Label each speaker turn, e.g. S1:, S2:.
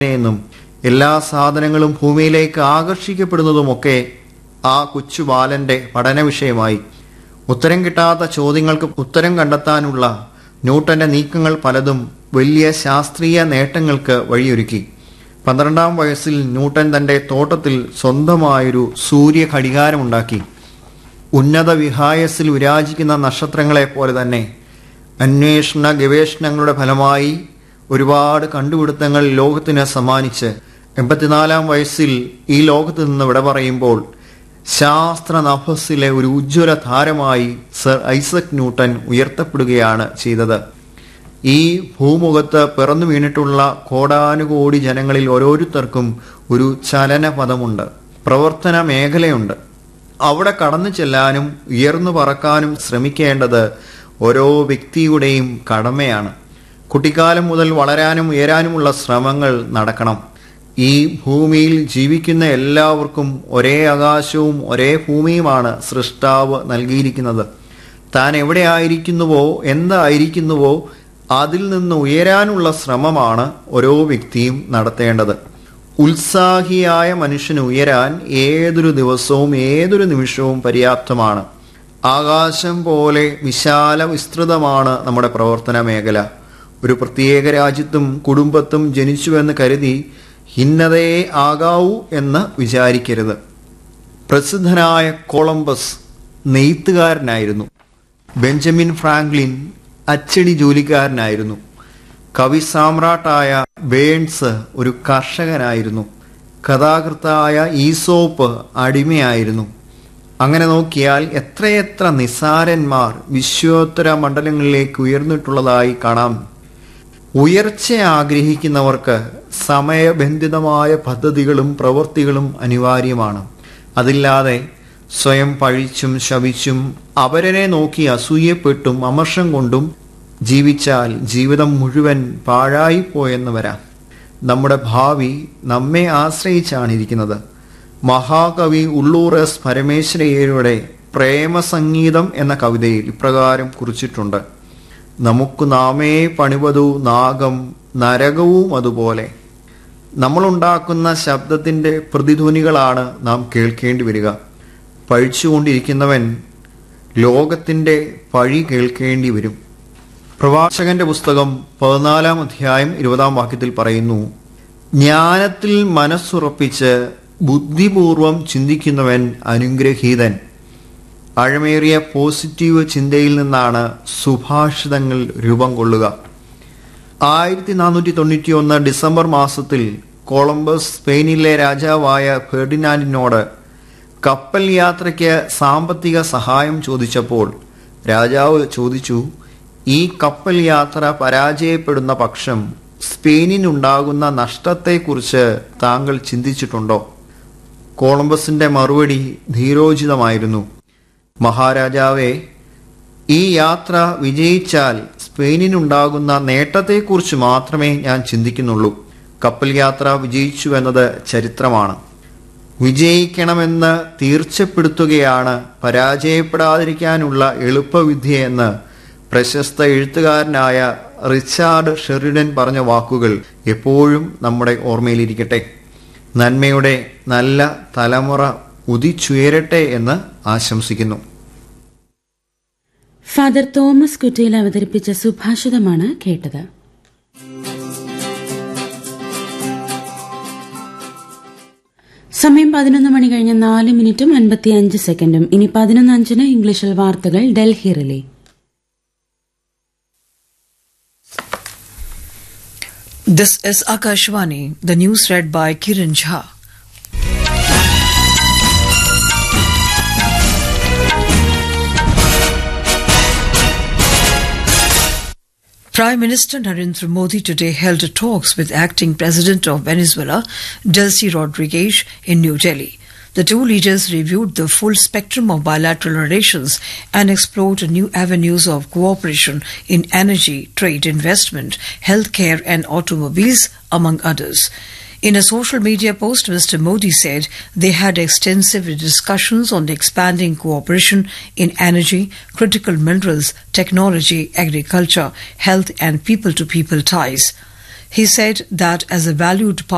S1: എന്നും എല്ലാ സാധനങ്ങളും ഭൂമിയിലേക്ക് ആകർഷിക്കപ്പെടുന്നതുമൊക്കെ ആ കൊച്ചു ബാലന്റെ പഠന വിഷയമായി ഉത്തരം കിട്ടാത്ത ചോദ്യങ്ങൾക്ക് ഉത്തരം കണ്ടെത്താനുള്ള ന്യൂട്ടന്റെ നീക്കങ്ങൾ പലതും വലിയ ശാസ്ത്രീയ നേട്ടങ്ങൾക്ക് വഴിയൊരുക്കി പന്ത്രണ്ടാം വയസ്സിൽ ന്യൂട്ടൻ തന്റെ തോട്ടത്തിൽ സ്വന്തമായൊരു സൂര്യ ഘടികാരമുണ്ടാക്കി ഉന്നത വിഹായസിൽ വിരാജിക്കുന്ന നക്ഷത്രങ്ങളെ പോലെ തന്നെ അന്വേഷണ ഗവേഷണങ്ങളുടെ ഫലമായി ഒരുപാട് കണ്ടുപിടുത്തങ്ങൾ ലോകത്തിന് സമ്മാനിച്ച് എൺപത്തിനാലാം വയസ്സിൽ ഈ ലോകത്ത് നിന്ന് വിട പറയുമ്പോൾ ശാസ്ത്ര നഭസിലെ ഒരു ഉജ്ജ്വല താരമായി സർ ഐസക് ന്യൂട്ടൻ ഉയർത്തപ്പെടുകയാണ് ചെയ്തത് ഈ ഭൂമുഖത്ത് പിറന്നു വീണിട്ടുള്ള കോടാനുകോടി ജനങ്ങളിൽ ഓരോരുത്തർക്കും ഒരു ചലനപഥമുണ്ട് പ്രവർത്തന മേഖലയുണ്ട് അവിടെ കടന്നു ചെല്ലാനും ഉയർന്നു പറക്കാനും ശ്രമിക്കേണ്ടത് ഓരോ വ്യക്തിയുടെയും കടമയാണ് കുട്ടിക്കാലം മുതൽ വളരാനും ഉയരാനുമുള്ള ശ്രമങ്ങൾ നടക്കണം ഈ ഭൂമിയിൽ ജീവിക്കുന്ന എല്ലാവർക്കും ഒരേ ആകാശവും ഒരേ ഭൂമിയുമാണ് സൃഷ്ടാവ് നൽകിയിരിക്കുന്നത് താൻ എവിടെ ആയിരിക്കുന്നുവോ എന്തായിരിക്കുന്നുവോ അതിൽ നിന്ന് ഉയരാനുള്ള ശ്രമമാണ് ഓരോ വ്യക്തിയും നടത്തേണ്ടത് ഉത്സാഹിയായ മനുഷ്യന് ഉയരാൻ ഏതൊരു ദിവസവും ഏതൊരു നിമിഷവും പര്യാപ്തമാണ് ആകാശം പോലെ വിശാല വിസ്തൃതമാണ് നമ്മുടെ പ്രവർത്തന മേഖല ഒരു പ്രത്യേക രാജ്യത്തും കുടുംബത്തും ജനിച്ചുവെന്ന് കരുതി ഭിന്നതയെ ആകാവൂ എന്ന് വിചാരിക്കരുത് പ്രസിദ്ധനായ കൊളംബസ് നെയ്ത്തുകാരനായിരുന്നു ബെഞ്ചമിൻ ഫ്രാങ്ക്ലിൻ അച്ചടി ജോലിക്കാരനായിരുന്നു കവി സാമ്രാട്ടായ ബേൺസ് ഒരു കർഷകനായിരുന്നു കഥാകൃത്തായ ഈസോപ്പ് അടിമയായിരുന്നു അങ്ങനെ നോക്കിയാൽ എത്രയെത്ര നിസാരന്മാർ വിശ്വോത്തര മണ്ഡലങ്ങളിലേക്ക് ഉയർന്നിട്ടുള്ളതായി കാണാം ഉയർച്ച ആഗ്രഹിക്കുന്നവർക്ക് സമയബന്ധിതമായ പദ്ധതികളും പ്രവൃത്തികളും അനിവാര്യമാണ് അതില്ലാതെ സ്വയം പഴിച്ചും ശപിച്ചും അവരനെ നോക്കി അസൂയപ്പെട്ടും അമർഷം കൊണ്ടും ജീവിച്ചാൽ ജീവിതം മുഴുവൻ പാഴായിപ്പോയെന്ന് വരാം നമ്മുടെ ഭാവി നമ്മെ ആശ്രയിച്ചാണ് ഇരിക്കുന്നത് മഹാകവി ഉള്ളൂർ എസ് പരമേശ്വരയ്യരുടെ പ്രേമസംഗീതം എന്ന കവിതയിൽ ഇപ്രകാരം കുറിച്ചിട്ടുണ്ട് നമുക്ക് നാമേ പണിവതു നാഗം നരകവും അതുപോലെ നമ്മളുണ്ടാക്കുന്ന ശബ്ദത്തിന്റെ പ്രതിധ്വനികളാണ് നാം കേൾക്കേണ്ടി വരിക പഴിച്ചുകൊണ്ടിരിക്കുന്നവൻ ലോകത്തിന്റെ പഴി കേൾക്കേണ്ടി വരും പ്രവാചകന്റെ പുസ്തകം പതിനാലാം അധ്യായം ഇരുപതാം വാക്യത്തിൽ പറയുന്നു ജ്ഞാനത്തിൽ മനസ്സുറപ്പിച്ച് ബുദ്ധിപൂർവം ചിന്തിക്കുന്നവൻ അനുഗ്രഹീതൻ ആഴമേറിയ പോസിറ്റീവ് ചിന്തയിൽ നിന്നാണ് സുഭാഷിതങ്ങൾ രൂപം കൊള്ളുക ആയിരത്തി നാനൂറ്റി തൊണ്ണൂറ്റി ഒന്ന് ഡിസംബർ മാസത്തിൽ കൊളംബസ് സ്പെയിനിലെ രാജാവായ ഫെർഡിനാൻഡിനോട് കപ്പൽ യാത്രയ്ക്ക് സാമ്പത്തിക സഹായം ചോദിച്ചപ്പോൾ രാജാവ് ചോദിച്ചു ഈ കപ്പൽ യാത്ര പരാജയപ്പെടുന്ന പക്ഷം സ്പെയിനിനുണ്ടാകുന്ന നഷ്ടത്തെക്കുറിച്ച് താങ്കൾ ചിന്തിച്ചിട്ടുണ്ടോ കോളംബസിന്റെ മറുപടി ധീരോചിതമായിരുന്നു മഹാരാജാവേ ഈ യാത്ര വിജയിച്ചാൽ സ്പെയിനിനുണ്ടാകുന്ന നേട്ടത്തെക്കുറിച്ച് മാത്രമേ ഞാൻ ചിന്തിക്കുന്നുള്ളൂ കപ്പൽ യാത്ര വിജയിച്ചുവെന്നത് ചരിത്രമാണ് വിജയിക്കണമെന്ന് തീർച്ചപ്പെടുത്തുകയാണ് പരാജയപ്പെടാതിരിക്കാനുള്ള എളുപ്പവിദ്യയെന്ന് പ്രശസ്ത എഴുത്തുകാരനായ റിച്ചാർഡ് ഷെറിഡൻ പറഞ്ഞ വാക്കുകൾ എപ്പോഴും നമ്മുടെ ഓർമ്മയിലിരിക്കട്ടെ നന്മയുടെ നല്ല തലമുറ ഉദിച്ചുയരട്ടെ എന്ന് ആശംസിക്കുന്നു
S2: ഫാദർ തോമസ് കുറ്റിയിൽ അവതരിപ്പിച്ച സുഭാഷിതമാണ് കേട്ടത് സമയം പതിനൊന്ന് മണി കഴിഞ്ഞ് നാല് മിനിറ്റും അൻപത്തിയഞ്ച് സെക്കൻഡും ഇനി പതിനൊന്ന് അഞ്ചിന് ഇംഗ്ലീഷിൽ വാർത്തകൾ Delhi relay
S3: This is Akashvani, the news read by Kiran Jha. Prime Minister Narendra Modi today held talks with acting President of Venezuela, Delcy Rodriguez, in New Delhi. The two leaders reviewed the full spectrum of bilateral relations and explored new avenues of cooperation in energy, trade, investment, healthcare, and automobiles, among others. In a social media post, Mr. Modi said they had extensive discussions on expanding cooperation in energy, critical minerals, technology, agriculture, health, and people to people ties. He said that as a valued